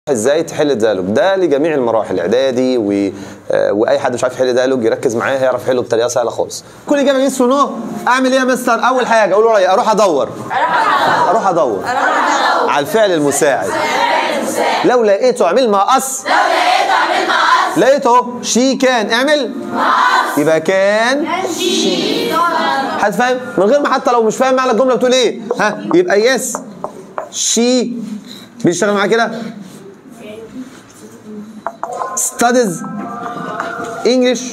ازاي تحل الديالوج ده لجميع المراحل اعدادي و... آه، واي حد مش عارف يحل ديالوج يركز معايا هيعرف يحله بطريقه سهله خالص كل اجابه يس ونو اعمل ايه يا مستر اول حاجه اقول له رأيي، اروح ادور اروح ادور على الفعل المساعد لو لقيته اعمل مقص لو لقيته اعمل مقص لقيته شي كان اعمل يبقى كان شي حد فاهم من غير ما حتى لو مش فاهم معنى الجمله بتقول ايه ها يبقى يس شي بيشتغل معايا كده studies English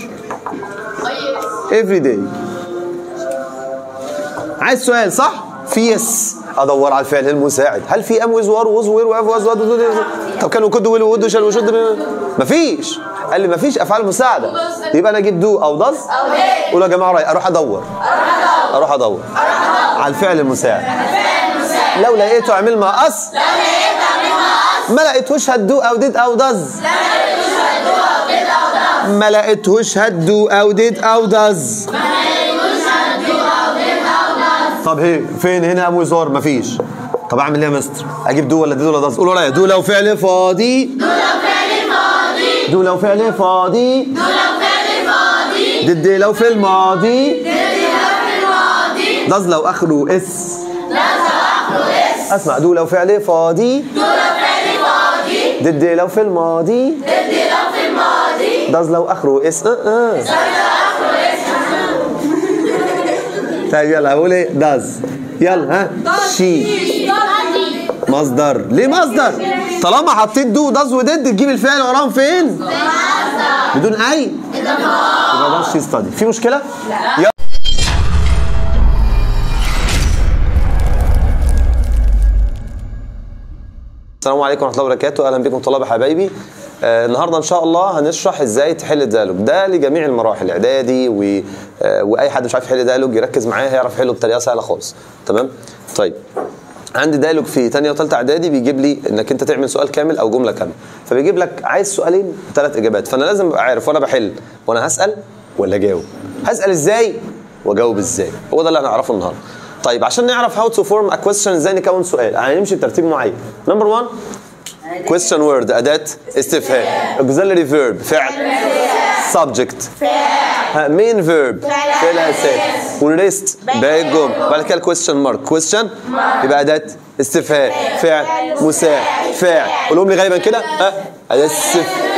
every day عايز سؤال صح؟ في يس ادور على الفعل المساعد هل في ام ويز وار ووز وير واف واز واد وود- طب كانوا كود ويل وود وشال وشد مفيش قال لي مفيش افعال مساعده يبقى انا اجيب دو او داز قولوا يا جماعه رايي اروح ادور اروح ادور على الفعل المساعد لو لقيته اعمل مقص ما لقيتهوش هتدو او ديد او داز ما لقيتهوش هتدو او ديد او داز طب هي فين هنا ام وزار مفيش طب اعمل ايه يا مستر اجيب دو ولا ديد ولا داز قولوا رايك دو لو فعل فاضي دو لو فعل فاضي دو لو فعل فاضي دو لو فعل فاضي ديد لو في الماضي ديد لو في الماضي داز لو اخره اس اسمع دو لو فعل فاضي دو لو فعل فاضي دد لو في الماضي دد لو في الماضي داز لو اخره اس اه اه طيب يلا هقول ايه داز يلا ها شي مصدر ليه مصدر طالما حطيت دو داز ودد تجيب الفعل وراهم فين بدون اي يبقى ده شي ستادي في مشكله لا السلام عليكم ورحمه الله وبركاته اهلا بكم طلاب حبايبي آه النهارده ان شاء الله هنشرح ازاي تحل الديالوج ده لجميع المراحل اعدادي و... آه واي حد مش عارف يحل ديالوج يركز معايا هيعرف يحله بطريقه سهله خالص تمام طيب عندي ديالوج في ثانيه وثالثه اعدادي بيجيب لي انك انت تعمل سؤال كامل او جمله كامله فبيجيب لك عايز سؤالين ثلاث اجابات فانا لازم ابقى عارف وانا بحل وانا هسال ولا اجاوب هسال ازاي واجاوب ازاي هو ده اللي هنعرفه النهارده طيب عشان نعرف هاو تو فورم ا كويستشن ازاي نكون سؤال هنمشي بترتيب معين نمبر 1 question word أداة استفهام auxiliary verb فعل subject ها main verb فعل أساس والريست باقي الجمل بعد كده question mark question يبقى أداة استفهام فعل مساعد فاعل قولهم لي غالبا كده ها أداة استفهام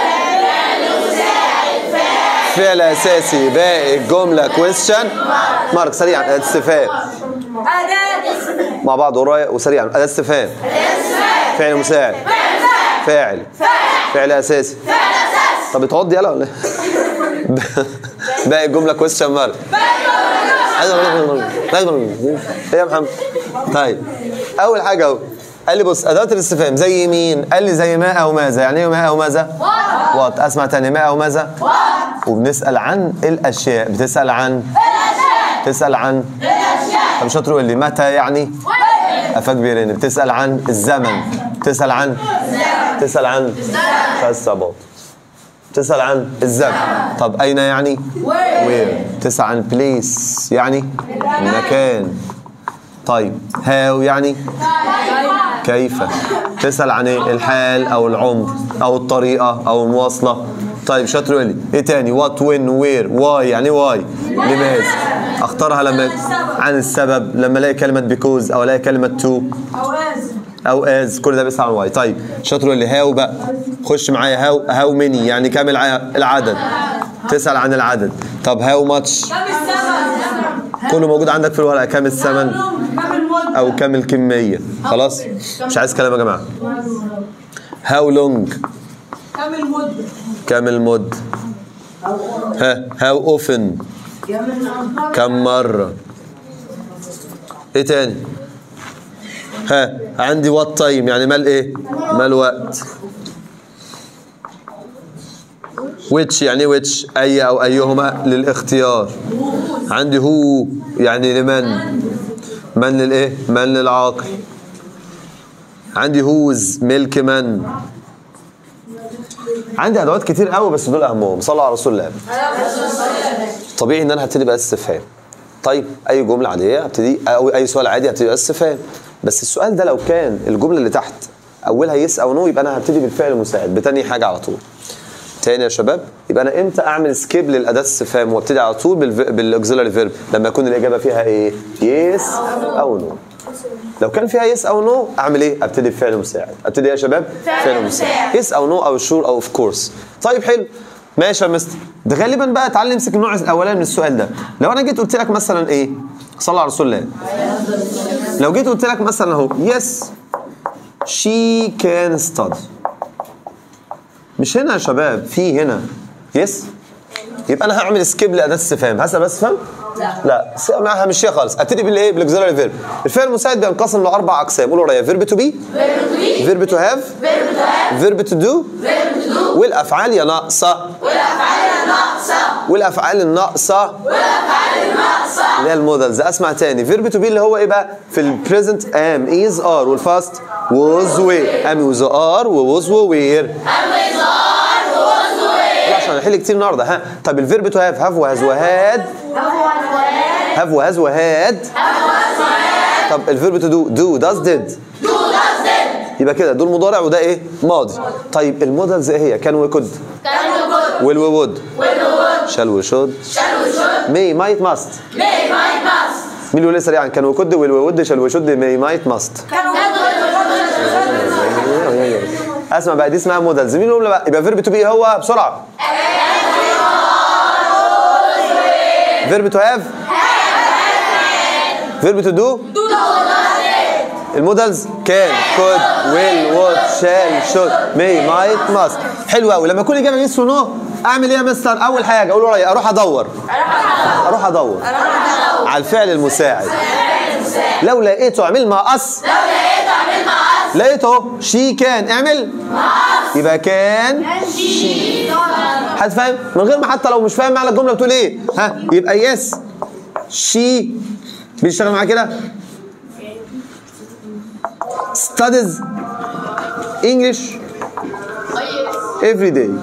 فعل أساسي باقي الجملة question mark سريعا أداة استفهام مع بعض ورايا وسريعا أداة استفهام فعل مساعد فاعل فعل اساسي طب اتعض يلا ولا إيه؟ باقي الجمله كويستشن مارك ايه يا محمد طيب اول حاجه اهو قال لي بص ادوات الاستفهام زي مين قال لي زي ما او ماذا يعني ايه ما او ماذا وات اسمع تاني ما او ماذا وبنسال عن الاشياء بتسال عن تسال عن طب شاطر يقول لي متى يعني افاك بيرن بتسال عن الزمن بتسال عن تسال عن الصباط تسال عن الزمن طب اين يعني وير تسال عن بليس يعني مكان طيب هاو يعني كيف تسال عن ايه الحال او العمر او الطريقه او المواصله طيب شاطر يقول لي ايه تاني وات وين وير واي يعني واي لماذا اختارها لما عن السبب لما الاقي كلمه بيكوز او الاقي كلمه تو او از كل ده بيسال عن واي طيب شاطر يقول لي هاو بقى خش معايا هاو هاو ميني يعني كام الع- العدد تسال عن العدد طب هاو ماتش كله موجود عندك في الورقه كام الثمن او كام الكميه خلاص مش عايز كلام يا جماعه هاو لونج كم المدة؟ كام المد ها هاو اوفن كم مرة ايه تاني ها عندي وات تايم يعني مال ايه مال وقت which يعني which اي او ايهما للاختيار عندي هو يعني لمن من للايه من للعاقل عندي هوز ملك من عندي ادوات كتير قوي بس دول اهمهم صلوا على رسول الله طبيعي ان انا هبتدي بقى استفهام طيب اي جمله عاديه هبتدي او اي سؤال عادي هبتدي بقى استفهام بس السؤال ده لو كان الجمله اللي تحت اولها يس او نو يبقى انا هبتدي بالفعل المساعد بتاني حاجه على طول تاني يا شباب يبقى انا امتى اعمل سكيب للاداه الاستفهام وابتدي على طول بالاكزيلري فيرب لما يكون الاجابه فيها ايه يس او نو لو كان فيها يس او نو اعمل ايه ابتدي بفعل مساعد ابتدي إيه يا شباب فعل مساعد. يس او نو او شور او اوف كورس طيب حلو ماشي يا مستر ده غالبا بقى تعالى نمسك النوع الاولاني من السؤال ده لو انا جيت قلت لك مثلا ايه صلى على رسول الله لو جيت قلت لك مثلا اهو يس she can study مش هنا يا شباب في هنا يس يبقى انا هعمل سكيب لاداه استفهام هسال بس فهم لا. لا س- معاها مشيها خالص ابتدي بالايه بالاكزيلري فيرب الفعل المساعد بينقسم لاربع اقسام قولوا ورايا فيرب تو بي فيرب تو هاف فيرب تو دو والافعال يا ناقصه والافعال الناقصه اللي هي المودلز اسمع تاني فيرب تو بي اللي هو ايه بقى في البريزنت ام از ار والفاست ووز وي ام وز ار ووز ووير عشان هنحل كتير النهارده ها طب الفيرب تو هاف هاف وهاز وهاد هاف وهاز وهاد طب الفيرب تو دو دو داز ديد يبقى كده دول مضارع وده ايه ماضي طيب المودلز ايه هي كان وكود ويل وود شال وشود مي مايت ماست مين اللي يقول لي سريعا كان وكود ويل وود شال وشود مي مايت ماست اسمع بقى دي اسمها مودلز مين يقول لي بقى يبقى فيرب تو بي هو بسرعه فيرب تو هاف فيرب تو دو المودلز كان كود ويل وود شال شود مي مايت ماست حلو قوي لما يكون الاجابه يس ونو اعمل ايه يا مستر اول حاجه اقول ورايا اروح ادور اروح ادور على الفعل المساعد لو لقيته اعمل مقص لقيته شي كان اعمل يبقى كان حد فاهم من غير ما حتى لو مش فاهم معنى الجمله بتقول ايه ها يبقى يس شي بيشتغل معاه كده studies English every day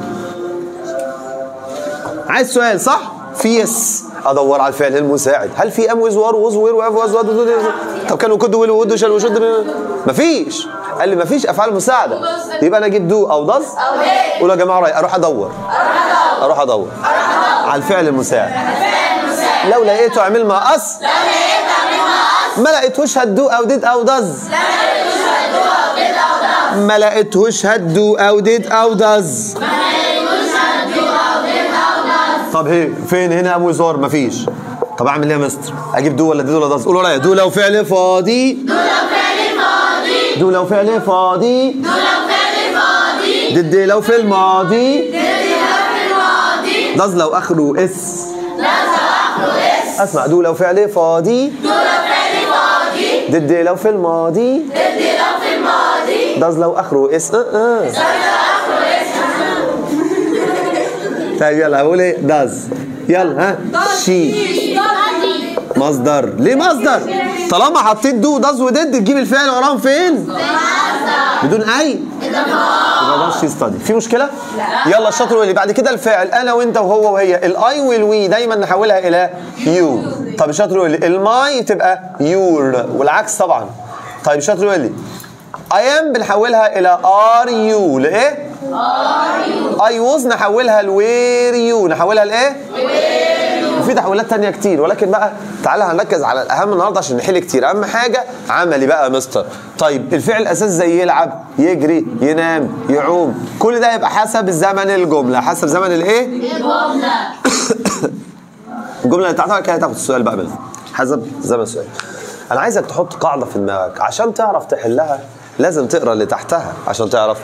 عايز سؤال صح؟ في يس ادور على الفعل المساعد هل في ام ويز وار ووز وير واف واز واد وود- طب كانوا كود ويل وود وشال وشد مفيش قال لي مفيش افعال مساعده يبقى انا اجيب دو او داز قولوا يا جماعه رايي اروح ادور اروح ادور على الفعل المساعد لو لقيته اعمل مقص ما لقيتهوش هتدو او ديد او داز ما لقيتهوش هتدو او ديد او داز طب هي فين هنا ام وزار مفيش طب اعمل ايه يا مستر اجيب دو ولا ديد ولا داز قولوا ورايا دو لو فعل فاضي دو لو فعل فاضي دد لو في الماضي داز لو اخره اس اسمع دو لو فعل فاضي دد لو في الماضي داز لو اخره اس اه اه طيب يلا هقول ايه داز يلا ها شي مصدر ليه مصدر طالما حطيت دو داز ودد تجيب الفعل وراهم فين بدون اي يبقى ده شي ستادي في مشكله يلا الشاطر اللي بعد كده الفاعل انا وانت وهو وهي الاي والوي دايما نحولها الى يو طب الشاطر يقول لي الماي تبقى يور والعكس طبعا طيب الشاطر يقول لي اي ام بنحولها الى ار يو لايه اي ووز نحولها لوير يو نحولها لايه وفي تحويلات تانية كتير ولكن بقى تعالى هنركز على الاهم النهارده عشان نحل كتير اهم حاجه عملي بقى يا مستر طيب الفعل الاساسي زي يلعب يجري ينام يعوم كل ده يبقى حسب زمن الجمله حسب زمن الايه الجمله اللي تحتها كده هتاخد السؤال بقى منها حسب زمن السؤال انا عايزك تحط قاعده في دماغك عشان تعرف تحلها لازم تقرا اللي تحتها عشان تعرف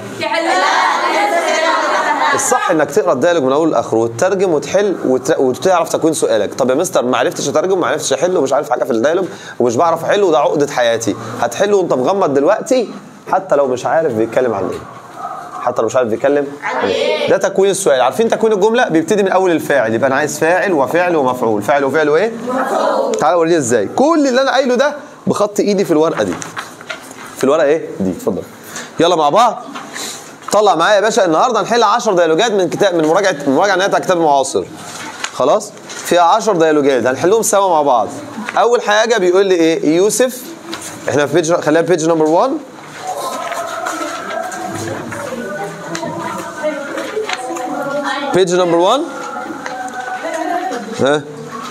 الصح انك تقرا الديالوج من اول لاخره وتترجم وتحل وت... وتعرف تكوين سؤالك طب يا مستر ما عرفتش اترجم ما عرفتش احل ومش عارف حاجه في الديالوج ومش بعرف احل وده عقده حياتي هتحله وانت مغمض دلوقتي حتى لو مش عارف بيتكلم عن ايه حتى لو مش عارف بيتكلم عن ايه ده تكوين السؤال عارفين تكوين الجمله بيبتدي من اول الفاعل يبقى انا عايز فاعل وفعل ومفعول فاعل وفعل وايه مفعول تعالى اوريني ازاي كل اللي انا قايله ده بخط ايدي في الورقه دي في الورقه ايه دي اتفضل يلا مع بعض طلع معايا يا باشا النهارده هنحل 10 ديالوجات من كتاب من مراجعه من مراجعه نهايه كتاب المعاصر خلاص فيها 10 ديالوجات هنحلهم سوا مع بعض اول حاجه بيقول لي ايه يوسف احنا في بيج خليها بيج نمبر 1 بيج نمبر 1 ها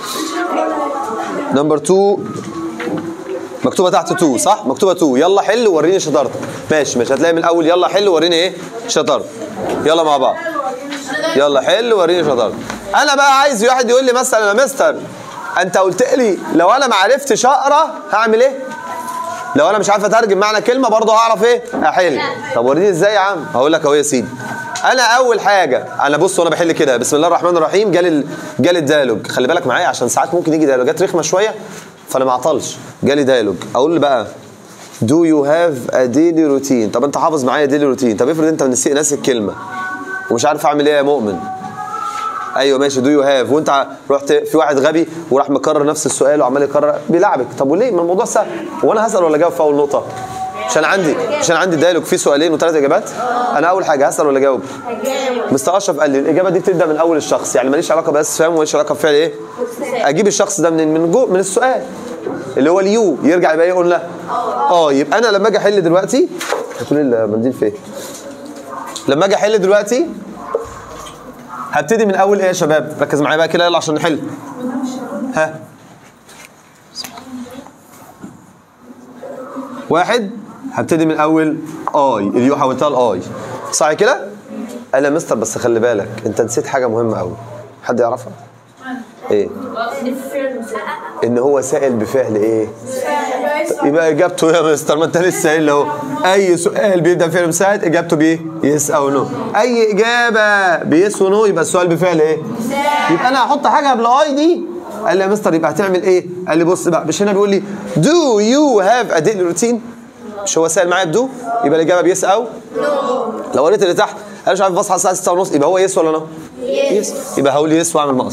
نمبر 2 مكتوبه تحت 2 صح مكتوبه 2 يلا حل ووريني شطارتك ماشي مش هتلاقي من الاول يلا حل ووريني ايه شطارتك يلا مع بعض يلا حل وريني شطارتك انا بقى عايز واحد يقول لي مثلا يا مستر انت قلت لي لو انا ما عرفتش اقرا هعمل ايه لو انا مش عارف اترجم معنى كلمه برضه هعرف ايه احل طب وريني ازاي يا عم هقول لك اهو يا سيدي انا اول حاجه انا بص وانا بحل كده بسم الله الرحمن الرحيم جالي ال- جالي الديالوج خلي بالك معايا عشان ساعات ممكن يجي ديالوجات رخمه شويه فانا ما اعطلش جالي ديالوج اقول له بقى Do you have a daily routine؟ طب انت حافظ معايا daily routine طب افرض انت نسيت ناسي الكلمه ومش عارف اعمل ايه يا مؤمن ايوه ماشي دو يو هاف وانت ع- رحت في واحد غبي وراح مكرر نفس السؤال وعمال يكرر بيلعبك طب وليه ما الموضوع سهل هو انا هسال ولا اجاوب في اول نقطه عشان عندي عشان عندي دايلوج فيه سؤالين وثلاث اجابات انا اول حاجه هسال ولا اجاوب مستر اشرف قال لي الاجابه دي بتبدا من اول الشخص يعني ماليش علاقه باستفهام وماليش علاقه بفعل ايه اجيب الشخص ده من من جو من السؤال اللي هو اليو يرجع يبقى ايه قلنا اه يبقى انا لما اجي احل دلوقتي هتقول لي المنديل فين لما اجي احل دلوقتي هبتدي من اول ايه يا شباب ركز معايا بقى كده يلا عشان نحل ها واحد هبتدي من اول اي اليو حولتها لاي صح كده قال يا مستر بس خلي بالك انت نسيت حاجه مهمه قوي حد يعرفها ايه ان هو سائل بفعل ايه يبقى اجابته يا مستر ما انت لسه قايل اهو اي سؤال بيبدا بفعل مساعد اجابته بايه؟ يس او نو اي اجابه بيس ونو يبقى السؤال بفعل ايه؟ يبقى انا هحط حاجه قبل اي دي قال لي يا مستر يبقى هتعمل ايه؟ قال لي بص بقى مش هنا بيقول لي دو يو هاف ا ديلي روتين مش هو سائل معايا بدو يبقى الاجابه بيس او لو قريت اللي تحت انا مش عارف بصحى الساعه 6 ونص يبقى هو يس ولا نو؟ يس يبقى هقول يس واعمل مقص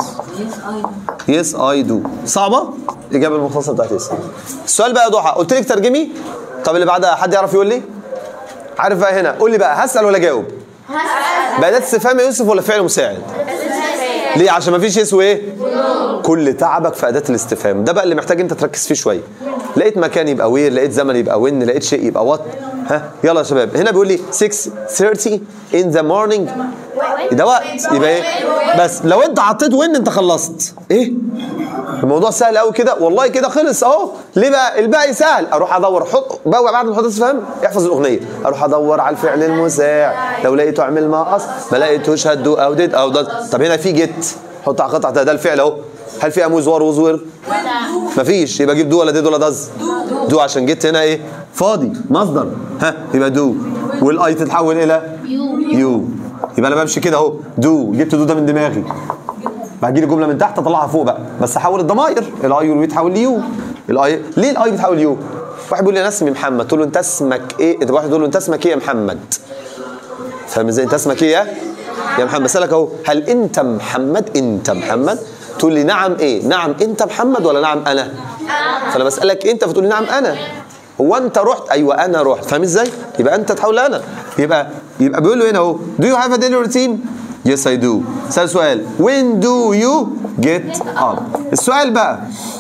يس اي دو صعبه الاجابه المختصره بتاعت يس السؤال بقى يا ضحى قلت لك ترجمي طب اللي بعدها حد يعرف يقول لي عارف بقى هنا قول لي بقى هسال ولا جاوب بقى ده استفهام يا يوسف ولا فعل مساعد ليه عشان ما فيش يس وايه كل تعبك في اداه الاستفهام ده بقى اللي محتاج انت تركز فيه شويه لقيت مكان يبقى وير لقيت زمن يبقى وين لقيت شيء يبقى وات ها يلا يا شباب هنا بيقول لي 6:30 in the morning ده وقت يبقى ايه بس لو انت حطيت وين انت خلصت ايه الموضوع سهل قوي كده والله كده خلص اهو ليه بقى الباقي سهل اروح ادور حط بقى بعد ما احط استفهام احفظ الاغنيه اروح ادور على الفعل المساعد لو لقيته اعمل ما اصل ما لقيتوش هدو او ديد او دد طب هنا في جيت حط على قطعه ده الفعل اهو هل في اموز وار وزور مفيش يبقى جيب دو ولا ديد ولا دز دو عشان جيت هنا ايه فاضي مصدر ها يبقى دو والاي تتحول الى يو يبقى انا بمشي كده اهو دو جبت دو ده من دماغي هجي لي جمله من تحت اطلعها فوق بقى بس احول الضمائر الاي واليو يتحول ليو الاي ليه الاي بيتحول ليو واحد بيقول لي انا اسمي محمد تقول له انت اسمك ايه ده واحد يقول له انت اسمك ايه يا محمد فاهم ازاي انت اسمك ايه يا يا محمد بسالك اهو هل انت محمد انت محمد تقول لي نعم ايه نعم انت محمد ولا نعم انا فانا بسالك انت فتقول لي نعم انا هو انت رحت ايوه انا رحت فاهم ازاي يبقى انت تحول انا يبقى يبقى بيقول له هنا اهو do you have a daily routine yes I do سأل سؤال when do you get up السؤال بقى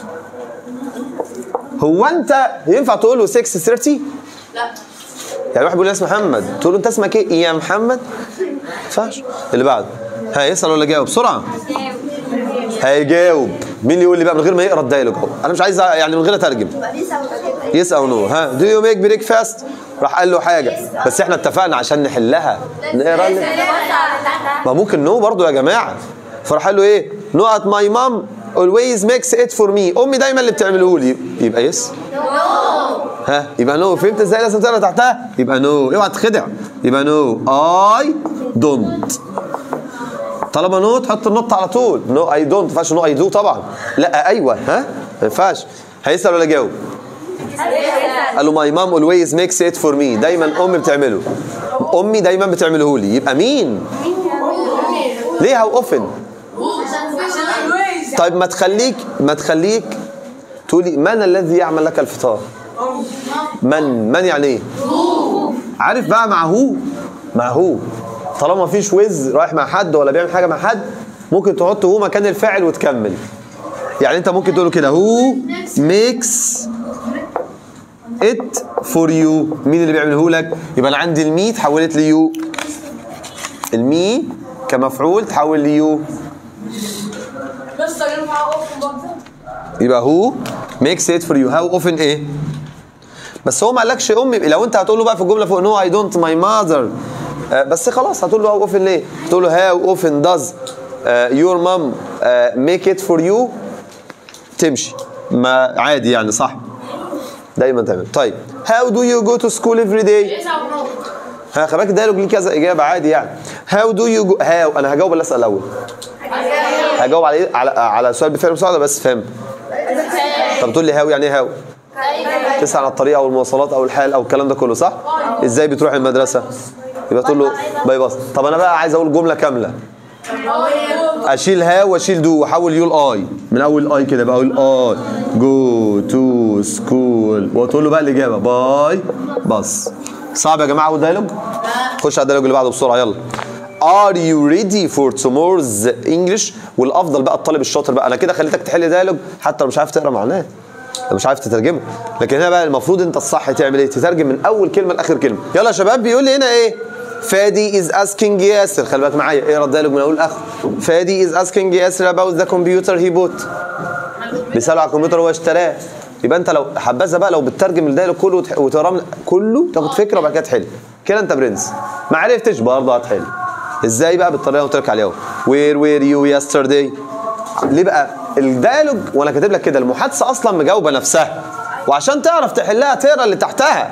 هو انت ينفع تقول له 6:30 لا يعني واحد بيقول لي اسمي محمد تقول له انت اسمك ايه يا محمد ما ينفعش اللي بعده ها يسال ولا جاوب بسرعه هيجاوب مين اللي يقول لي بقى من غير ما يقرا الدايلوج اهو انا مش عايز يعني من غير اترجم يس او نو ها دو يو ميك بريك فاست راح قال له حاجه بس احنا اتفقنا عشان نحلها نقرا اللي- ما ممكن نو برضو يا جماعه فراح قال له ايه نو ات ماي مام always makes it for me امي دايما اللي بتعمله لي يبقى يس ها يبقى نو فهمت ازاي لازم تقرا تحتها يبقى نو اوعى تخدع يبقى نو اي دونت طالما نو تحط النقطة على طول نو اي دونت ما ينفعش نو اي دو طبعا لا ايوه ها ما ينفعش هيسال ولا جاوب قال له ماي مام اولويز ميكس ات فور مي دايما امي بتعمله امي دايما بتعمله لي يبقى مين ليه هاو اوفن طيب ما تخليك ما تخليك تقولي من الذي يعمل لك الفطار من من يعني ايه عارف بقى مع هو مع هو طالما مفيش وز رايح مع حد ولا بيعمل حاجه مع حد ممكن تحط هو مكان الفاعل وتكمل يعني انت ممكن تقول كده هو ميكس ات فور يو مين اللي بيعمله لك يبقى انا عندي المي اتحولت ليو المي كمفعول تحول ليو بس ينفع اقف برضه يبقى هو ميكس ات فور يو هاو اوفن ايه بس هو ما قالكش امي لو انت هتقول له بقى في الجمله فوق نو اي دونت ماي ماذر بس خلاص هتقول له هاو اوفن ليه تقول له هاو اوفن داز يور مام ميك ات فور يو تمشي ما عادي يعني صح دايما تعمل طيب هاو دو يو جو تو سكول افري داي تسعة ونص ها خلي بالك دايلوج ليه كذا اجابه عادي يعني هاو دو يو جو هاو انا هجاوب ولا اسال الاول هجاوب على على على سؤال بفعل مساعده بس فاهم طب تقول لي هاو يعني ايه هاو تسعى على الطريق او المواصلات او الحال او الكلام ده كله صح ازاي بتروح المدرسه يبقى تقول له باي باص طب انا بقى عايز اقول جمله كامله اشيل هاو واشيل دو واحول يو الاي من اول اي كده بقى اقول اي جو تو سكول وتقول له بقى الاجابه باي باص صعب يا جماعه اول دايلوج خش على الدايلوج اللي بعده بسرعه يلا Are you ready for tomorrow's English؟ والافضل بقى الطالب الشاطر بقى انا كده خليتك تحل دايلوج حتى لو مش عارف تقرا معناه لو مش عارف تترجمه لكن هنا بقى المفروض انت الصح تعمل ايه تترجم من اول كلمه لاخر كلمه يلا يا شباب بيقول لي هنا ايه فادي از اسكينج ياسر خلي بالك معايا اقرا الدايلوج من اول لاخر فادي از اسكينج ياسر about ذا كمبيوتر هي بوت بيسالوا على الكمبيوتر هو اشتراه يبقى انت لو حبذا بقى لو بتترجم الدايلوج كله وتح- وتقراه من- كله تاخد فكره وبعد كده تحل كده انت برنس ما عرفتش برضه هتحل ازاي بقى بالطريقه اللي قلت لك عليها اهو وير وير يو يسترداي ليه بقى الدايلوج وانا كاتب لك كده المحادثه اصلا مجاوبه نفسها وعشان تعرف تحلها تقرا اللي تحتها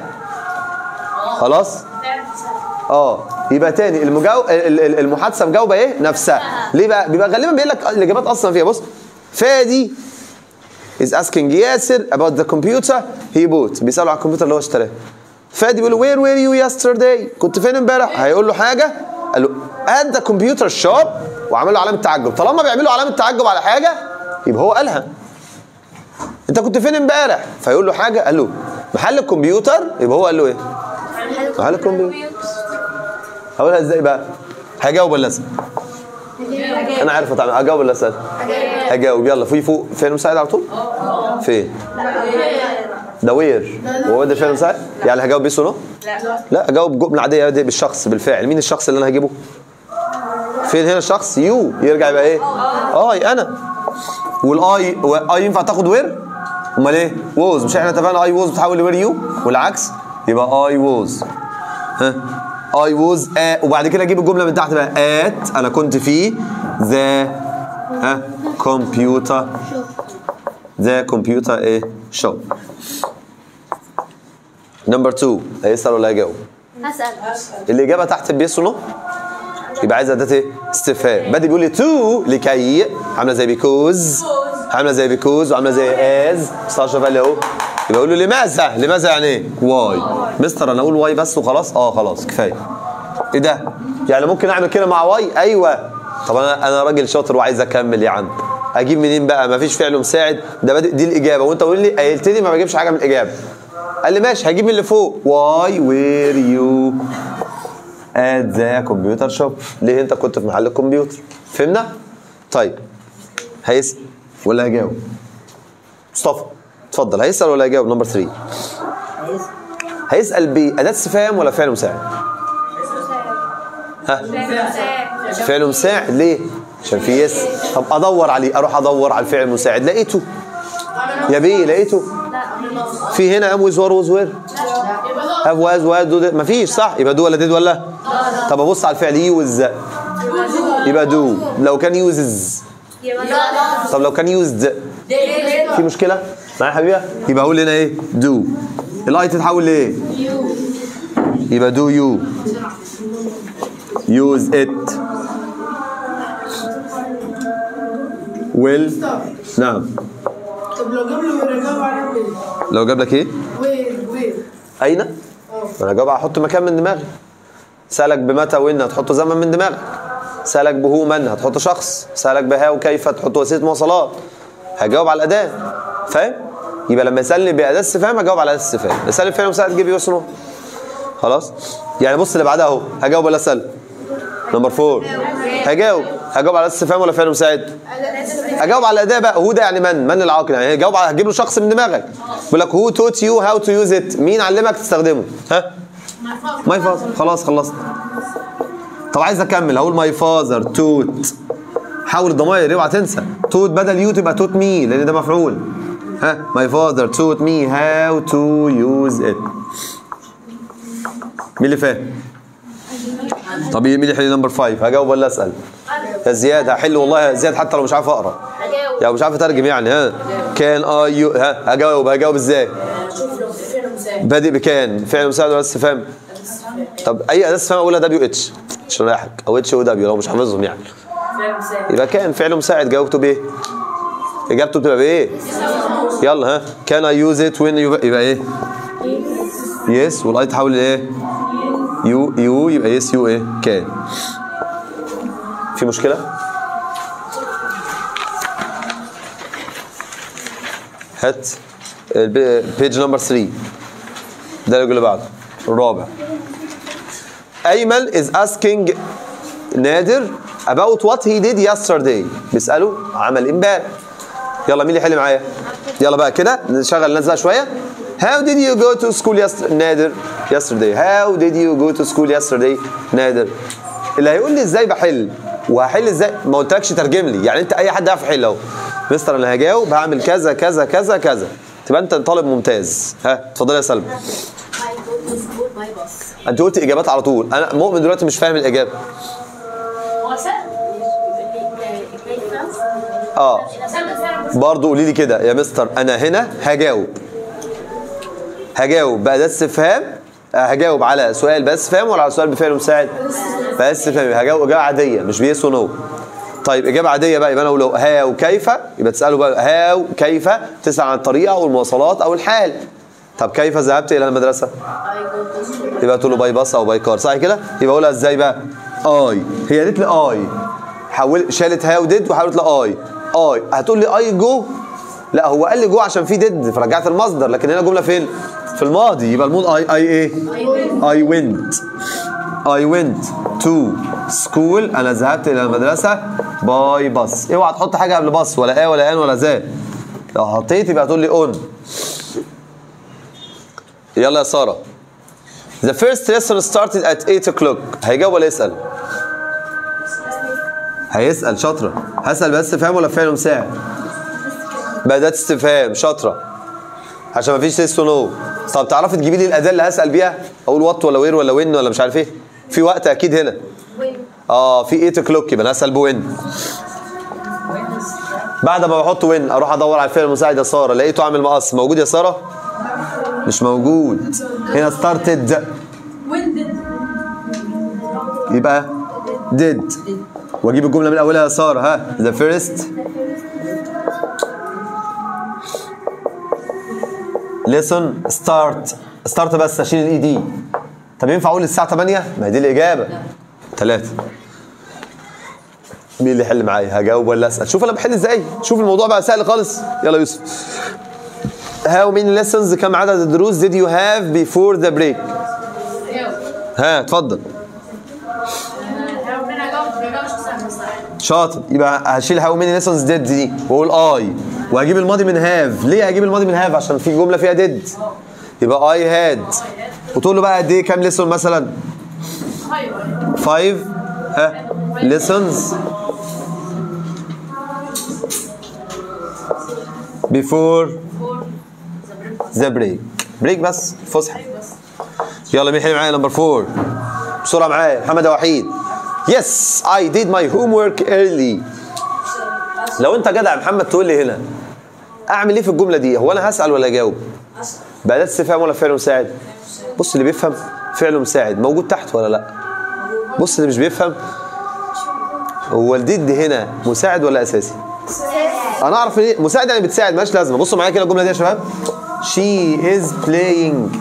خلاص اه يبقى تاني المجاو... ال- ال- المحادثه مجاوبه ايه نفسها ليه بقى بيبقى غالبا بيقول لك الاجابات اصلا فيها بص فادي is asking ياسر about the computer he bought بيسأله على الكمبيوتر اللي هو اشتراه فادي بيقول له where were you yesterday كنت فين امبارح هيقول له حاجه قال له at the computer shop وعمل له علامه تعجب طالما بيعملوا علامه تعجب على حاجه يبقى هو قالها انت كنت فين امبارح فيقول له حاجه قال له محل الكمبيوتر يبقى هو قال له ايه محل الكمبيوتر هقولها ازاي بقى هجاوب ولا اسال انا عارف اتعامل هجاوب ولا اسال هجاوب يلا في فوق فين مساعد على طول فين ده وير وهو ده فعل مساعد يعني هجاوب بيس نو لا اجاوب جمله عاديه دي بالشخص بالفعل مين الشخص اللي انا هجيبه فين هنا الشخص يو يرجع يبقى ايه اي انا والاي اي ينفع تاخد وير امال ايه ووز مش احنا اتفقنا اي ووز بتحول لوير يو والعكس يبقى اي ووز ها اي ووز وبعد كده اجيب الجمله من تحت بقى ات انا كنت في ذا ها كمبيوتر ذا كمبيوتر ايه شوب نمبر 2 هيسال ولا هيجاوب هسأل الاجابه تحت بيس نو يبقى عايز اداه ايه استفهام بدي بيقول لي تو لكي عامله زي بيكوز عامله زي بيكوز وعامله زي از مستشرف قال لي اهو يبقى اقول له لماذا لماذا يعني ايه واي مستر انا اقول واي بس وخلاص اه خلاص كفايه ايه ده يعني ممكن اعمل كده مع واي ايوه طب انا انا راجل شاطر وعايز اكمل يا عم اجيب منين بقى مفيش فعل مساعد ده بادئ دي الاجابه وانت قول لي قايلت لي ما بجيبش حاجه من الاجابه قال لي ماشي هجيب من اللي فوق واي وير يو ات ذا كمبيوتر شوب ليه انت كنت في محل الكمبيوتر فهمنا طيب هيسال ولا هيجاوب مصطفى اتفضل هيسال ولا هيجاوب نمبر 3 هيسال باداه استفهام ولا فعل مساعد ها فعل مساعد ليه عشان في يس طب ادور عليه اروح ادور على الفعل المساعد لقيته يا بيه لقيته في هنا ام ويز وار ويز وير هاف واز واز دو ده مفيش صح يبقى دو ولا ديد ولا طب ابص على الفعل يوز يبقى دو لو كان يوزز طب لو كان يوزد في مشكله معايا يا حبيبه يبقى اقول هنا ايه دو الاي تتحول لايه يبقى دو يو يوز ات ويل نعم طب لو جاب له وير جاب على وير لو جاب لك ايه وير وير اين انا جاوب هحط مكان من دماغي سالك بمتى وين هتحط زمن من دماغك سالك بهو من هتحط شخص سالك بها وكيف تحط وسيله مواصلات هجاوب على الاداه فاهم يبقى لما يسالني باداه استفهام هجاوب على اداه استفهام يسالني فعل مساعد تجيب يس نو خلاص يعني بص اللي بعدها اهو هجاوب ولا اسال نمبر فور هجاوب هجاوب على استفهام ولا فعل مساعد اجاوب على الاداه بقى هو ده يعني من من العاقل يعني هجاوب على هجيب له شخص من دماغك بيقول لك هو توت يو هاو تو يوز ات مين علمك تستخدمه ها ماي فاز خلاص خلصت طب عايز اكمل هقول ماي فازر توت حول الضمائر اوعى تنسى توت بدل يو تبقى توت مي لان ده مفعول ها ماي فازر توت مي هاو تو يوز ات مين اللي فاهم؟ طب مين اللي يحل نمبر 5 هجاوب ولا اسال؟ يا زياد هحل والله يا زياد حتى لو مش عارف اقرا هجاوب يعني مش عارف اترجم يعني ها كان اي يو ها هجاوب هجاوب ازاي؟ شوف لو في فعل مساعد بادئ بكان فعل مساعد ولا استفهام؟ طب اي اداه استفهام اقولها دبليو اتش عشان اريحك او اتش ودبليو لو مش حافظهم يعني فعل مساعد يبقى كان فعل مساعد جاوبته بايه؟ اجابته بتبقى بايه؟ يلا ها كان اي يوز ات وين يبقى ايه؟ يس والاي تحول لايه؟ يو يو يبقى يس يو ايه؟ كان في مشكلة؟ هات بيج نمبر 3 ده اللي بعده الرابع أيمن is asking نادر about what he did yesterday بيسأله عمل امبارح يلا مين اللي يحل معايا يلا بقى كده نشغل الناس بقى شوية How did you go to school yesterday نادر yesterday How did you go to school yesterday نادر اللي هيقول لي ازاي بحل وهحل ازاي ما قلتلكش ترجم لي يعني انت اي حد يعرف يحل اهو مستر انا هجاوب هعمل كذا كذا كذا كذا تبقى انت طالب ممتاز ها اتفضلي يا سلمى I go to school by bus انت قلت اجابات على طول انا مؤمن دلوقتي مش فاهم الاجابه هو سأل كيف اه سأل فعلا برضه قولي لي كده يا مستر انا هنا هجاوب هجاوب بأداة استفهام آه، هجاوب على سؤال بأداة استفهام ولا على سؤال بفعل مساعد؟ بأداة استفهام هجاوب إجابة عادية مش بيس ونو طيب إجابة عادية بقى يبقى أنا أقول له هاو كيف يبقى تسأله بقى هاو كيف تسأل عن الطريقة أو المواصلات أو الحال طب كيف ذهبت إلى المدرسة؟ I go to school يبقى تقول له باي باص او باي كار صح كده يبقى اقولها ازاي بقى اي هي قالت لي اي حول شالت هاو ديد وحولت لي اي اي هتقول لي اي جو لا هو قال لي جو عشان في ديد فرجعت المصدر لكن هنا جمله فين في الماضي يبقى المود اي اي ايه اي وينت اي وينت تو سكول انا ذهبت الى المدرسه باي باص اوعى تحط حاجه قبل باص ولا ا ولا ان ولا ذا لو حطيت يبقى هتقول لي اون يلا يا ساره The first lesson started at 8 o'clock هيجاوب ولا يسأل؟ هيسأل شاطرة هسأل بس استفهام ولا فعل مساعد؟ بأداة استفهام شاطرة عشان ما فيش يس نو طب تعرفي تجيبي لي الأداة اللي هسأل بيها؟ أقول وات ولا وير ولا وين ولا مش عارف إيه؟ في وقت أكيد هنا اه في 8 o'clock يبقى أنا هسأل بوين بعد ما بحط وين اروح ادور على الفعل المساعد يا ساره لقيته عامل مقص موجود يا ساره مش موجود هنا started يبقى did واجيب الجمله من اولها يا ساره ها the first lesson start start بس اشيل الاي دي طب ينفع اقول الساعه 8 ما هي دي الاجابه 3 مين اللي يحل معايا هجاوب ولا اسال شوف انا بحل ازاي شوف الموضوع بقى سهل خالص يلا يوسف How many lessons كم عدد الدروس did you have before the break ها اتفضل شاطر يبقى هشيل how many lessons did دي واقول اي وهجيب الماضي من have ليه هجيب الماضي من have عشان في جمله فيها did يبقى I had وتقول له بقى قد ايه كام lesson مثلا 5 ها lessons before the break بريك بس فسحه يلا مين حلو معايا نمبر 4 بسرعه معايا محمد يا وحيد يس I did my homework early لو انت جدع يا محمد تقول لي هنا اعمل ايه في الجمله دي هو انا هسال ولا اجاوب بأداة استفهام ولا فعل مساعد بص اللي بيفهم فعل مساعد موجود تحت ولا لا بص اللي مش بيفهم هو الديد هنا مساعد ولا اساسي انا اعرف ليه مساعد يعني بتساعد مالهاش لازمه بصوا معايا كده الجمله دي يا شباب she is playing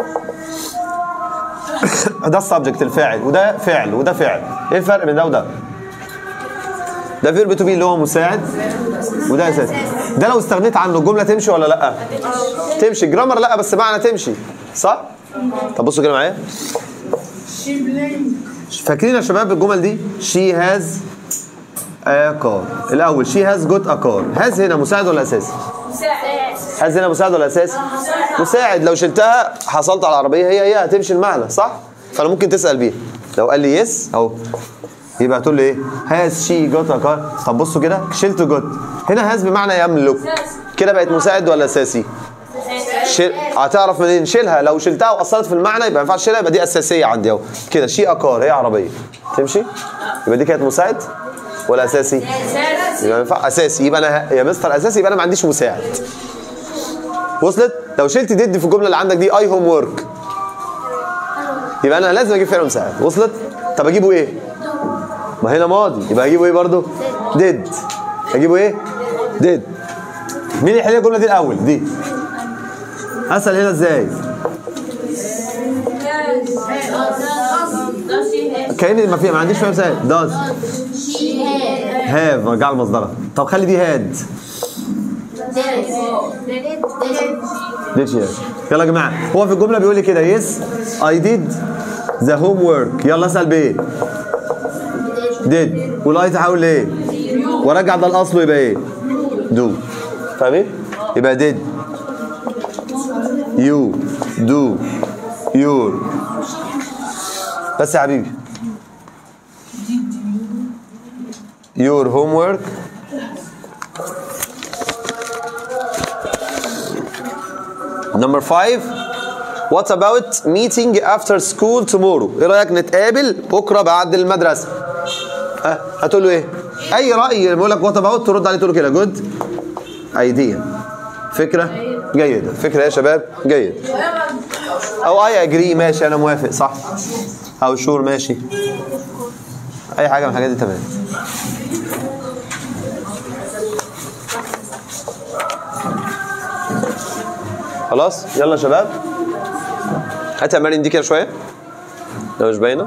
ده السبجكت الفاعل وده فعل وده فعل ايه الفرق بين ده وده ده فيرب تو بي اللي هو مساعد وده اساسي ده لو استغنيت عنه الجمله تمشي ولا لا تمشي جرامر لا بس معنى تمشي صح طب بصوا كده معايا شي بلاي فاكرين يا شباب الجمل دي she has a car الاول she has got a car has هنا مساعد ولا اساسي has هنا مساعد ولا اساسي مساعد لو شلتها حصلت على العربيه هي هي هتمشي المعنى صح فانا ممكن تسال بيها لو قال لي يس اهو يبقى تقول له ايه هاز شي جوت ا كار طب بصوا كده شلت جوت هنا هاز بمعنى يملك كده بقت مساعد ولا اساسي شيل هتعرف منين شيلها لو شلتها واثرت في المعنى يبقى ما ينفعش تشيلها يبقى دي اساسيه عندي اهو كده شي اكار هي عربيه تمشي يبقى دي كانت مساعد ولا اساسي يبقى ما ينفع اساسي يبقى انا يا مستر اساسي يبقى انا ما عنديش مساعد وصلت لو شلت ديد في الجمله اللي عندك دي اي هوم ورك يبقى انا لازم اجيب فعل مساعد وصلت طب اجيبه ايه ما هنا ماضي يبقى هجيبه ايه برضو ديد اجيبه ايه ديد مين يحل لي الجمله دي الاول دي اسال هنا ازاي كاني ما في ما عنديش فعل مساعد داز هاف رجع المصدر طب خلي دي هاد ليش يا يلا يا جماعه هو في الجمله بيقول لي كده يس اي ديد ذا هوم ورك يلا اسال بايه ديد والاي تحول لايه وارجع ده الاصل يبقى ايه دو فاهمين يبقى ديد يو دو يور بس يا حبيبي your homework Number five What about meeting after school tomorrow؟ ايه رأيك نتقابل بكرة بعد المدرسة؟ ها هتقول له ايه؟ أي رأي بيقول لك what about ترد عليه تقول له كده good idea فكرة جيدة فكرة إيه يا شباب جيد أو I agree ماشي أنا موافق صح أو sure ماشي أي حاجة من الحاجات دي تمام خلاص يلا يا شباب هات يا مريم دي كده شويه لو مش باينه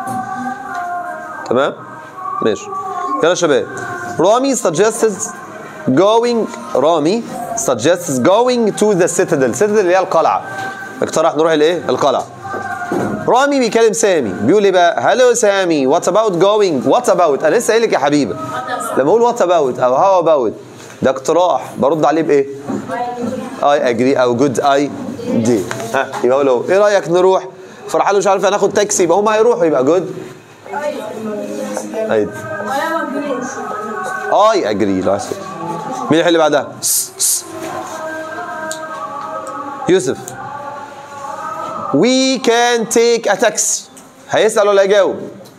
تمام ماشي يلا يا شباب رامي suggests going رامي suggests going to the citadel citadel اللي هي القلعه اقترح نروح الايه القلعه رامي بيكلم سامي بيقول ايه بقى هلو سامي وات اباوت جوينج وات اباوت انا لسه قايل لك يا حبيبه لما اقول وات اباوت او هاو اباوت ده اقتراح برد عليه بايه اي اجري او جود اي دي ها يبقى اقول له ايه رايك نروح فراح قال له مش عارف هناخد تاكسي يبقى هم هيروحوا يبقى جود اي اي اجري لا أسف. مين الحل اللي بعدها س- س. يوسف we can take a taxi هيسأل ولا يجاوب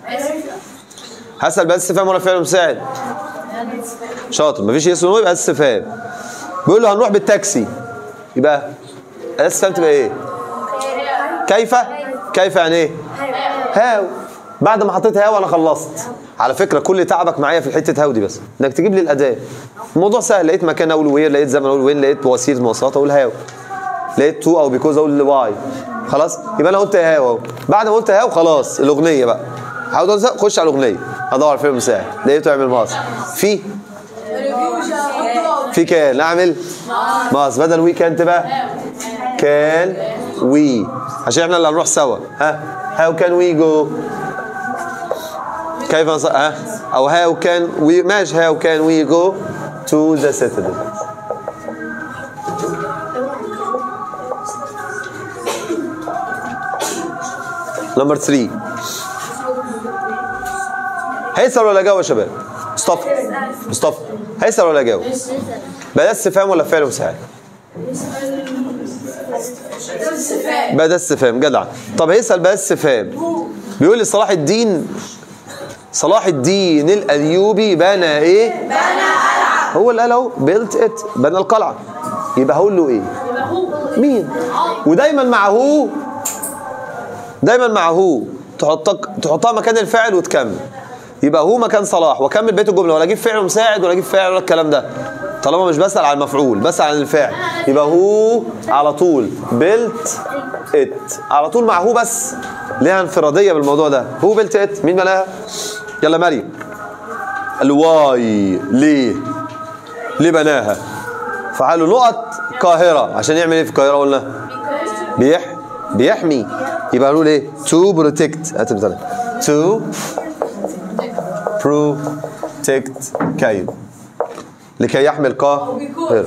هسأل بس استفهام ولا فعل مساعد شاطر مفيش يس ونو يبقى استفهام بيقول له هنروح بالتاكسي يبقى الاستفهام تبقى ايه كيف كيف يعني ايه هاو بعد ما حطيت هاو انا خلصت على فكره كل تعبك معايا في الحته هاو دي بس انك تجيب لي الاداه الموضوع سهل لقيت مكان اقول وير لقيت زمن اقول وين لقيت وسيله مواصلات اقول هاو لقيت تو او بيكوز اقول واي خلاص يبقى انا قلت هاو اهو بعد ما قلت هاو خلاص الاغنيه بقى حاول خش على الاغنيه ادور على فيلم مساعد لقيته يعمل ماس في في كان نعمل ماس بدل وي كانت بقى كان وي عشان احنا اللي هنروح سوا ها هاو كان وي جو كيف نص... ها او هاو كان وي ماشي هاو كان وي جو تو ذا citadel نمبر 3 هيسأل ولا جاوب يا شباب؟ مصطفى مصطفى هيسأل ولا جاوب؟ بقى ده استفهام ولا فعل مساعد؟ بقى ده استفهام جدع طب هيسأل بقى استفهام بيقول لي صلاح الدين صلاح الدين الايوبي بنى ايه؟ بنى قلعه هو اللي قال اهو بيلت ات بنى القلعه يبقى هقول له ايه؟ مين؟ ودايما مع هو دايما مع هو تحطك تحطها مكان الفاعل وتكمل يبقى هو مكان صلاح واكمل بقيه الجمله ولا اجيب فعل مساعد ولا اجيب فاعل ولا الكلام ده طالما مش بسال على المفعول بسال عن الفاعل يبقى هو على طول بيلت ات على طول مع هو بس ليها انفراديه بالموضوع ده هو بيلت ات مين بناها يلا مريم الواي ليه ليه بناها فقالوا نقط قاهره عشان يعمل ايه في القاهره قلنا بيح بيحمي يبقى هنقول ايه to protect هات مثلا to protect كيد لكي يحمي القاهرة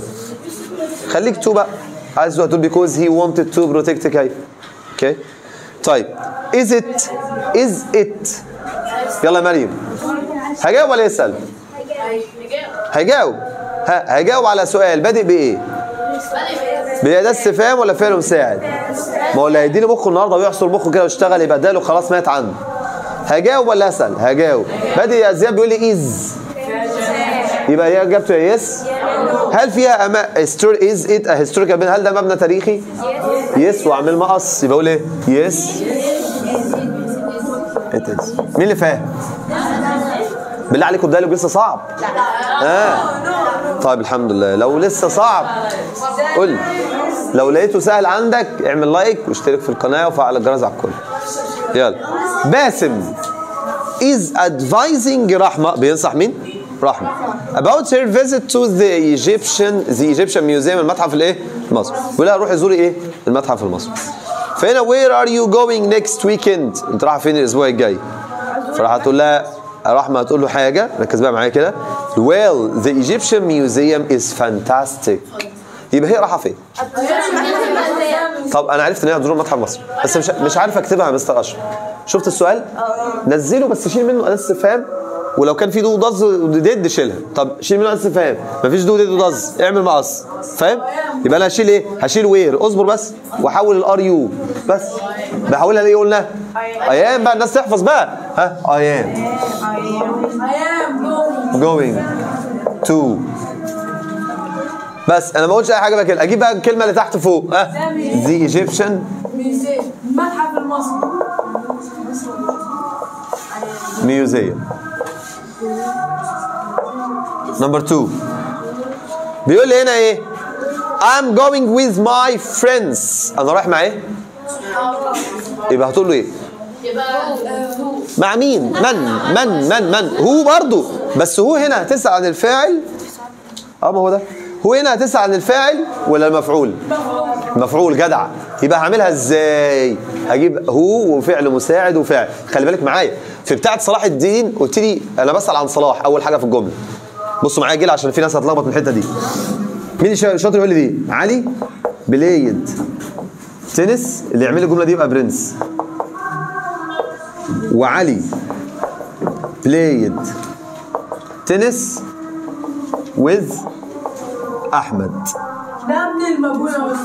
خليك تو بقى عايز تقول because he wanted to protect كيد اوكي طيب is it is it يلا يا مريم هجاوب ولا يسأل هيجاوب ها هيجاوب على سؤال بادئ بايه بأداة استفهام ولا فعل مساعد ما هو اللي هيديني مخه النهارده ويحصر مخه كده ويشتغل يبقى اداله خلاص مات عنه هجاوب ولا اسال هجاوب بادئ يا زياد بيقول لي از يبقى هي اجابته يا يس هل فيها أما... ستوري از ات هيستوريكال هل ده مبنى تاريخي يس واعمل مقص يبقى اقول ايه يس ات از مين اللي فاهم بالله عليكم ده لسه صعب اه طيب الحمد لله لو لسه صعب قول لي. لو لقيته سهل عندك اعمل لايك واشترك في القناه وفعل الجرس على الكل يلا باسم is advising رحمة بينصح مين؟ رحمة about her visit to the Egyptian the Egyptian museum المتحف الايه؟ المصري بيقول لها روحي زوري ايه؟ المتحف المصري فهنا where are you going next weekend؟ انت رايحة فين الاسبوع الجاي؟ فراح هتقول لها رحمة هتقول له حاجة ركز بقى معايا كده well the Egyptian museum is fantastic يبقى هي رايحة فين؟ طب انا عرفت ان هي هتزور المتحف المصري بس مش مش عارف اكتبها يا مستر اشرف شفت السؤال نزله بس شيل منه اداه استفهام ولو كان في دو ضز وديد شيلها طب شيل منه اداه استفهام مفيش دو ديد وضز اعمل مقص فاهم يبقى انا هشيل ايه هشيل وير اصبر بس واحول الار يو بس بحولها لايه قلنا ايام بقى الناس تحفظ بقى ها ايام going to بس انا ما قلتش اي حاجه بقى كده اجيب بقى الكلمه اللي تحت فوق ها the Egyptian المتحف المصري museum number two بيقول لي هنا ايه I'm going with my friends انا رايح مع ايه يبقى هتقول له ايه مع مين من من من من هو برضو بس هو هنا هتسأل عن الفاعل اه ما هو ده هو هنا هتسأل عن الفاعل ولا المفعول مفعول جدع يبقى هعملها ازاي هجيب هو وفعل مساعد وفاعل خلي بالك معايا في بتاعه صلاح الدين قلت لي انا بسأل عن صلاح اول حاجه في الجمله بصوا معايا كده عشان في ناس هتلخبط من الحته دي مين اللي شاطر يقول لي دي علي بلايد تنس اللي يعمل لي الجمله دي يبقى برنس وعلي بلايد تنس with احمد ده من المجهول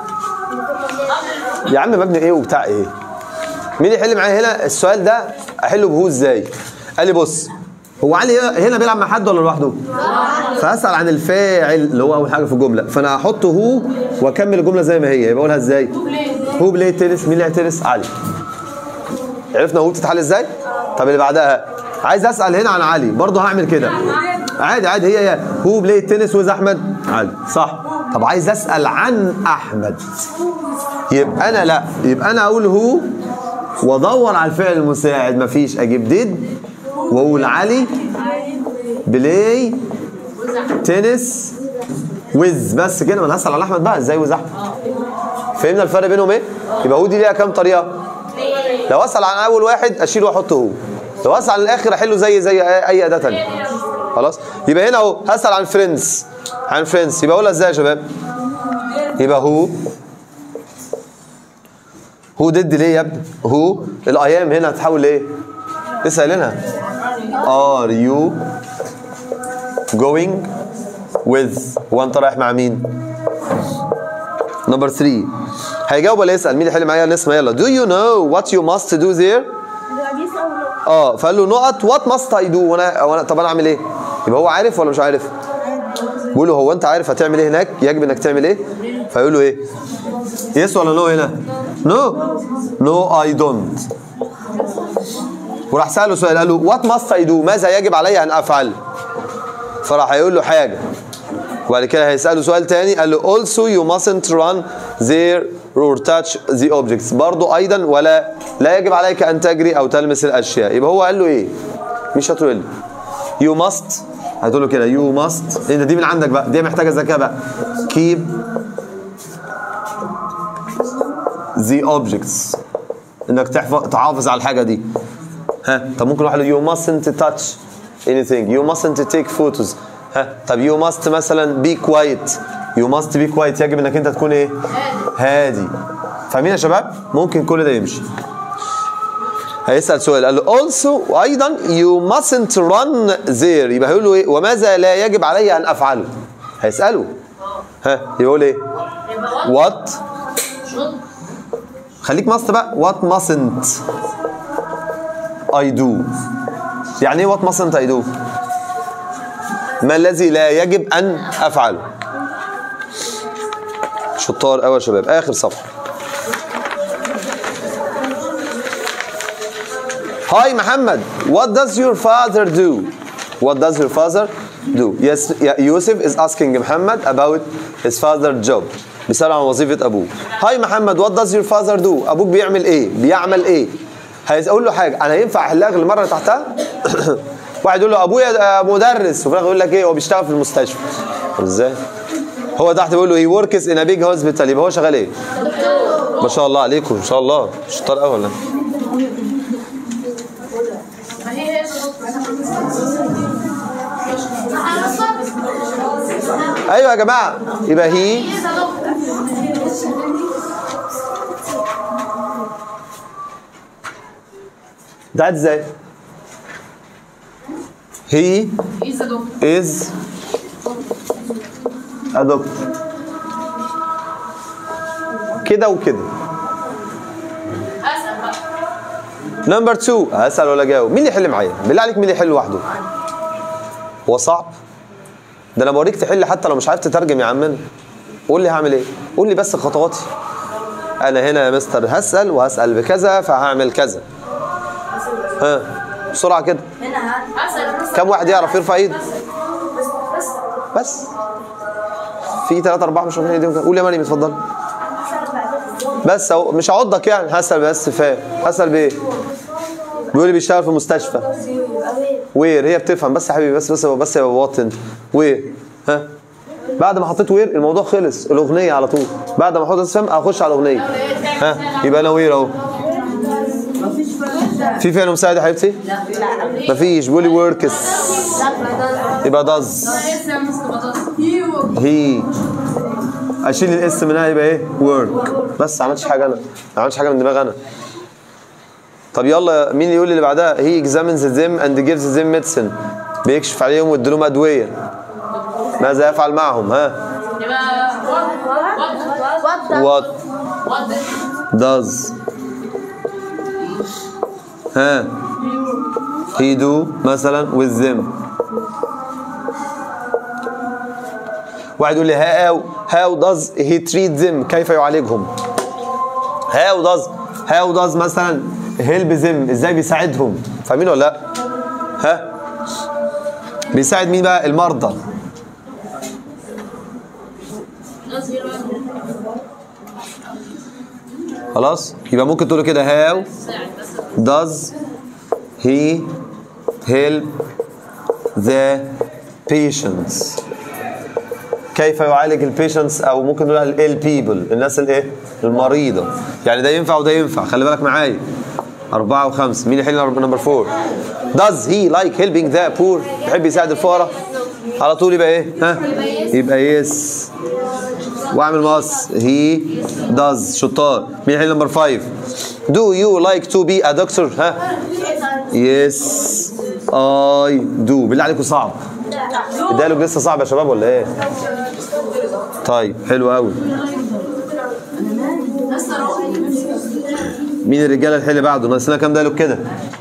يا عم مبني ايه وبتاع ايه مين يحل معايا هنا السؤال ده احله بهو ازاي قال لي بص هو علي هنا بيلعب مع حد ولا لوحده فاسال عن الفاعل اللي هو اول حاجه في الجمله فانا هحط هو واكمل الجمله زي ما هي يبقى اقولها ازاي هو بلاي تنس مين اللي لعب تنس علي عرفنا هو بتتحل ازاي طب اللي بعدها عايز اسال هنا عن علي برضه هعمل كده عادي عادي هي هي هو بلاي تنس ويز احمد علي صح طب عايز اسال عن احمد يبقى انا لا يبقى انا اقول هو وادور على الفعل المساعد مفيش اجيب ديد واقول علي بلاي تنس ويز بس كده ما انا هسال على احمد بقى ازاي ويز احمد فهمنا الفرق بينهم ايه يبقى هو دي ليها كام طريقه لو اسال عن اول واحد اشيله واحطه هو لو اسال عن الاخر احله زي زي اي اداه ثانيه خلاص يبقى هنا اهو هسال عن فريندز عن فريندز يبقى اقولها ازاي يا شباب يبقى هو هو ضد ليه يا ابني هو الايام هنا هتحول لايه لسه قايلينها ار يو going with هو انت رايح مع مين نمبر 3 هيجاوب ولا يسال مين اللي يحل معايا نسمع يلا do you know what you must do there اه فقال له نقط وات ماست اي دو وانا وانا طب انا اعمل ايه يبقى هو عارف ولا مش عارف بيقول له هو انت عارف هتعمل ايه هناك يجب انك تعمل ايه فيقول له ايه يس ولا نو هنا نو نو اي دونت وراح ساله سؤال قال له وات ماست اي دو ماذا يجب علي ان افعل فراح هيقول له حاجه وبعد كده هيساله سؤال تاني قال له also you mustn't run there or touch the objects برضو ايضا ولا لا يجب عليك ان تجري او تلمس الاشياء يبقى هو قال له ايه مش هتقول لي you must هتقول له كده you must انت دي من عندك بقى دي محتاجه ذكاء بقى keep the objects انك تحفظ تحافظ على الحاجه دي ها طب ممكن واحد يقول you mustn't touch anything you mustn't take photos ها طب you must مثلا be quiet you must be quiet يجب انك انت تكون ايه هادي فاهمين يا شباب ممكن كل ده يمشي هيسأل سؤال قال له also وأيضا you mustn't run there يبقى هيقول له إيه وماذا لا يجب علي أن أفعله هيسأله ها يقول إيه يبقى what شوط خليك must بقى what mustn't I do يعني ايه what mustn't I do ما الذي لا يجب أن أفعله شطار قوي يا شباب آخر صفحة Hi Muhammad, what does your father do? What does your father do? Yes, yeah, Yusuf is asking Muhammad about his father's job. بيسأل عن وظيفة أبوه. Hi Muhammad, what does your father do? أبوك بيعمل إيه؟ بيعمل إيه؟ هيقول له حاجة، أنا ينفع أحلها غير المرة اللي تحتها؟ واحد يقول له أبويا مدرس وفي الآخر يقول لك إيه؟ هو بيشتغل في المستشفى. طب إزاي؟ هو تحت بيقول له he works in a big hospital يبقى هو شغال إيه؟ ما شاء الله عليكم ما شاء الله شطار قوي ولا ما هي هي ايوه يا جماعه يبقى هي ده ازاي هي He's a doctor. is a doctor كده وكده أسأل بقى نمبر 2 هسأل ولا جاوب مين اللي يحل معايا بالله عليك مين اللي يحل لوحده هو صعب ده انا بوريك تحل حتى لو مش عارف تترجم يا عمنا قول لي هعمل ايه قول لي بس خطواتي انا هنا يا مستر هسأل وهسأل بكذا فهعمل كذا ها بسرعة كده أسأل كم واحد يعرف يرفع ايده بس في ثلاثة أربعة مش رافعين ايديهم كده. قول يا مريم اتفضل بس أهو مش هعضك يعني هسأل بس فاهم هسأل بإيه؟ بيقول لي بيشتغل في مستشفى وير هي بتفهم بس يا حبيبي بس بس بس يا بواطن وير ها بعد ما حطيت وير الموضوع خلص الأغنية على طول بعد ما احط اسفهم أخش على الأغنية ها يبقى أنا وير أهو في فعل مساعد يا حبيبتي؟ مفيش بيقول لي وركس يبقى داز هي اشيل الاس منها يبقى ايه ورك بس ما عملتش حاجه انا ما عملتش حاجه من دماغي انا طب يلا مين يقول لي اللي بعدها هي examines them and gives them medicine بيكشف عليهم ويدي لهم ادويه ماذا يفعل معهم ها يبقى what what what what does ها he do مثلا with them واحد يقول لي how how does he treat them كيف يعالجهم how does how does مثلا help them ازاي بيساعدهم فاهمين ولا لا ها بيساعد مين بقى المرضى خلاص يبقى ممكن تقولوا كده how does he help the patients كيف يعالج البيشنتس او ممكن نقول ال بيبل الناس الايه المريضه يعني ده ينفع وده ينفع خلي بالك معايا أربعة وخمسة مين يحل نمبر فور does he like helping the poor يحب يساعد الفقراء على طول يبقى ايه ها يبقى يس واعمل مقص he does شطار مين يحل نمبر فايف do you like to be a doctor ها yes I do بالله عليكم صعب الديالوج لسه صعب يا شباب ولا ايه طيب حلو قوي مين الرجاله الحل اللي بعده ناقصنا كام ديالوج كده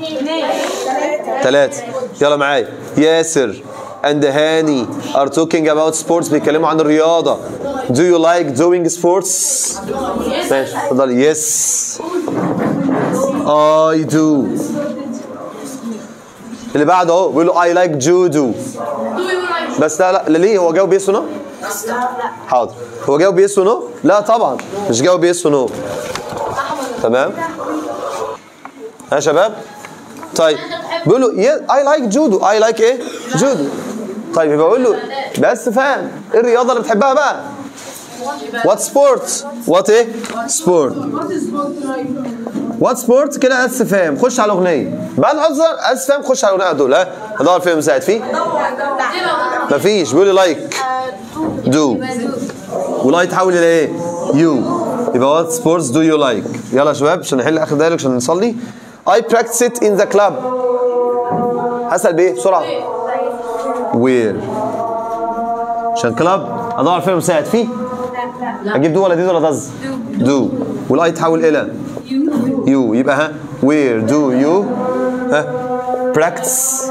ثلاثة يلا معايا ياسر and هاني are talking about sports بيتكلموا عن الرياضة do you like doing sports ماشي اتفضل yes I do اللي بعده اهو بيقول له I like judo بس لا لا ليه هو جاوب يس نو حاضر هو جاوب يس نو لا طبعا مش جاوب يس نو تمام ها يا شباب طيب بيقول له اي لايك جودو اي لايك ايه جودو طيب يبقى بقول له بس فاهم ايه الرياضه اللي بتحبها بقى وات سبورت وات ايه سبورت وات سبورت كده اس فاهم خش على الاغنيه بعد ما حافظ اس فاهم خش على الاغنيه دول ها هدور فين مساعد فيه مفيش بيقول لي لايك دو ولاي تحول الى ايه يو يبقى وات سبورتس دو يو لايك يلا يا شباب عشان نحل اخر دايلوج عشان نصلي I practice it in the club هسأل بايه بسرعة where عشان كلاب ادور فين مساعد فيه اجيب دو ولا دي ولا دز دو والاي تحول الى يو يبقى ها where do you ها practice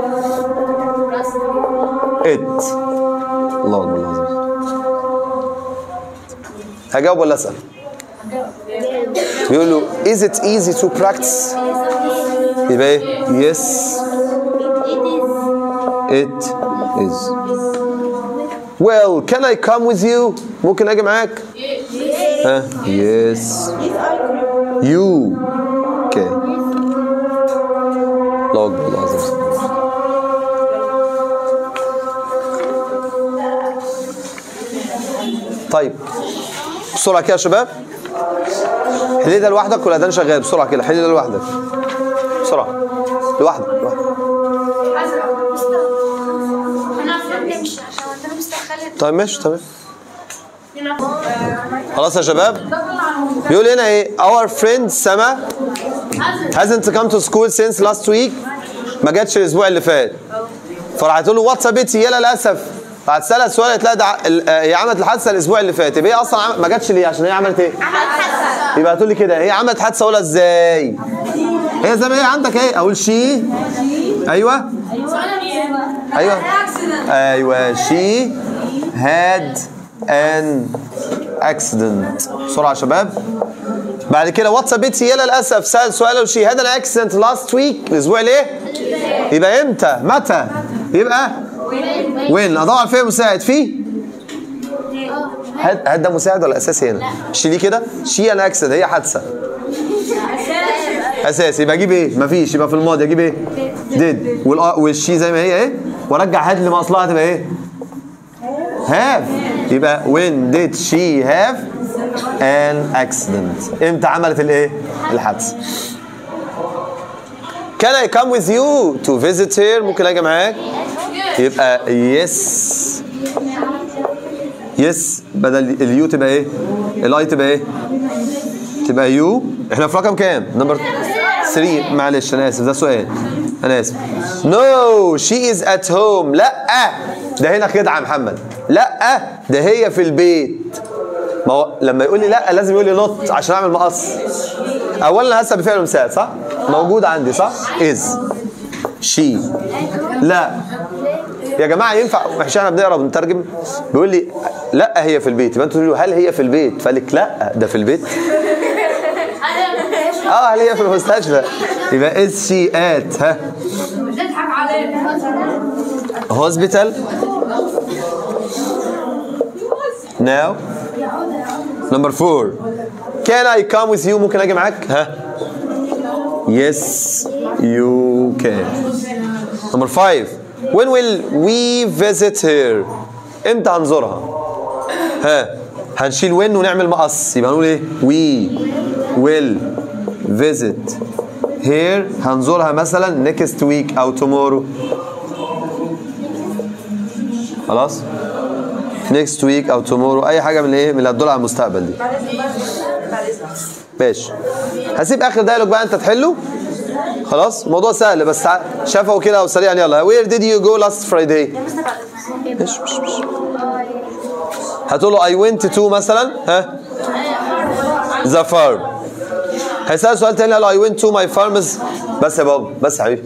it الله اكبر الله أكبر. هجاوب ولا اسال بيقول له is it easy to practice يبقى ايه yes it is well can I come with you ممكن اجي معاك ها yes you okay الله اكبر الله أكبر. طيب بسرعه كده يا شباب حل ده لوحدك ولا ده شغال بسرعه كده حل ده لوحدك بسرعه لوحدك لوحدك طيب ماشي تمام خلاص يا شباب بيقول هنا ايه our friend سما hasn't come to school since last week ما جاتش الاسبوع اللي فات فراحت له واتس بيتي يلا للاسف فهتسالها السؤال قالت لها ده ع- ال- آه، هي عملت الحادثه الاسبوع اللي فات يبقى هي اصلا عم- ما جاتش ليه عشان هي عملت ايه؟ يبقى هتقول لي كده هي عملت حادثه اقولها ازاي؟ هي زي ما هي عندك ايه اقول شي ايوه ايوه ايوه شي هاد ان اكسيدنت بسرعه يا شباب بعد كده واتس بيتي يلا للاسف سال سؤال شي هاد ان اكسيدنت لاست ويك الاسبوع ليه؟ يبقى امتى؟ متى؟ يبقى وين؟ ادور فين مساعد فيه؟ هاد هاد ده مساعد ولا اساسي هنا؟ شي ليه كده؟ شي ان اكسيدنت هي حادثه اساسي يبقى اجيب ايه؟ مفيش يبقى في الماضي اجيب ايه؟ ديد والشي زي ما هي ايه؟ وارجع هاد لما اصلها تبقى ايه؟ have يبقى when did she have an accident امتى عملت الايه الحادثه can I come with you to visit her ممكن اجي معاك يبقى yes yes بدل اليو تبقى ايه الاي تبقى ايه تبقى يو احنا في رقم كام نمبر 3 معلش انا اسف ده سؤال انا اسف نو شي از ات هوم لا ده هنا خدعه يا محمد لا ده هي في البيت ما هو لما يقول لي لا لازم يقول لي نط عشان اعمل مقص اولا هسه بفعل مساعد صح موجود عندي صح از شي لا يا جماعه ينفع مش احنا بنقرا بنترجم بيقول لي لا هي في البيت يبقى انتوا تقولوا له هل هي في البيت فقال لك لا ده في البيت اه هل هي في المستشفى يبقى از شي ات ها بتضحك علينا hospital now number four can I come with you ممكن اجي معاك ها yes you can number five when will we visit her امتى هنزورها ها هنشيل when ونعمل مقص يبقى هنقول ايه we will visit here هنزورها مثلا next week او tomorrow خلاص next week او tomorrow اي حاجه من ايه من اللي هتدل على المستقبل دي ماشي هسيب اخر دايلوج بقى انت تحله خلاص الموضوع سهل بس تع- شافه كده وسريعا يلا where did you go last Friday مش مش مش هتقول له I went to مثلا ها the farm هيسأل سؤال تاني قال له I went to my farm's بس يا بابا بس يا حبيبي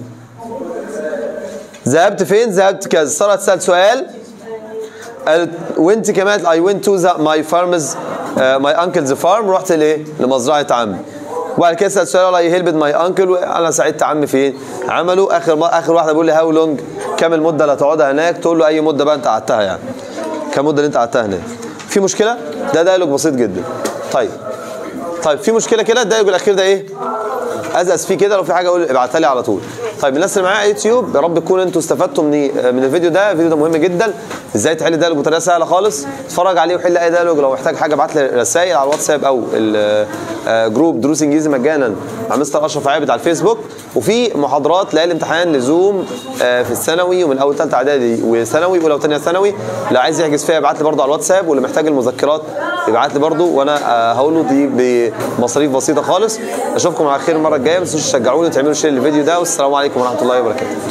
ذهبت فين ذهبت كذا ساره تسال سؤال قالت وانت كمان I went to the, my farm's uh, my uncle's farm رحت لايه لمزرعه عمي وبعد كده سال سؤال I helped my uncle انا ساعدت عمي فين عملوا اخر ما اخر واحده بيقول لي هاو لونج كام المده اللي هتقعدها هناك تقول له اي مده بقى انت قعدتها يعني كام مده اللي انت قعدتها هناك في مشكله ده دايلوج بسيط جدا طيب طيب في مشكله كده الدايلوج الاخير ده ايه ازقز فيه كده لو في حاجه اقول ابعتها لي على طول طيب الناس اللي معايا على يوتيوب يا رب تكونوا انتوا استفدتوا من من الفيديو ده الفيديو ده مهم جدا ازاي تحل دايلوج بطريقه سهله خالص اتفرج عليه وحل اي دايلوج لو محتاج حاجه ابعت لي رسائل على الواتساب او ال- آه، جروب دروس انجليزي مجانا مع مستر اشرف عابد على الفيسبوك وفي محاضرات ليالي الامتحان لزوم آه، في الثانوي ومن اول ثالثه اعدادي وثانوي ولو ثانيه ثانوي اللي عايز يحجز فيها يبعت لي برضه على الواتساب واللي محتاج المذكرات يبعت لي برضه وانا آه، هقول له دي بمصاريف بسيطه خالص اشوفكم على خير المره الجايه ما تنسوش تشجعوني وتعملوا شير للفيديو ده والسلام عليكم ورحمه الله وبركاته